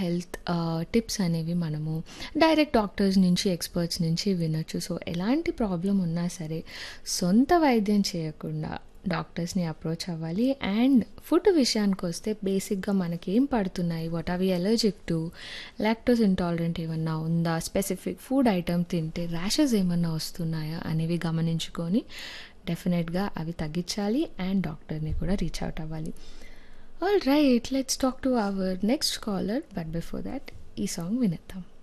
health tips అనేవి మనము direct doctors నుంచి ఎక్స్పర్ట్స్ నుంచి వినొచ్చు సో ఎలాంటి ప్రాబ్లం ఉన్నా సరే సొంత వైద్యం చేయకుండా డాక్టర్స్ని అప్రోచ్ అవ్వాలి అండ్ ఫుడ్ విషయానికి వస్తే బేసిక్గా మనకి ఏం పడుతున్నాయి వాట్ అవి ఎలర్జిక్ టు లాక్టోస్ ఇంటాలరెంట్ ఏమన్నా ఉందా స్పెసిఫిక్ ఫుడ్ ఐటమ్ తింటే ర్యాషెస్ ఏమన్నా వస్తున్నాయా అనేవి గమనించుకొని డెఫినెట్గా అవి తగ్గించాలి అండ్ డాక్టర్ని కూడా రీచ్ అవుట్ అవ్వాలి all right let's talk to our next caller but before that ఈ సాంగ్ వినేద్దాం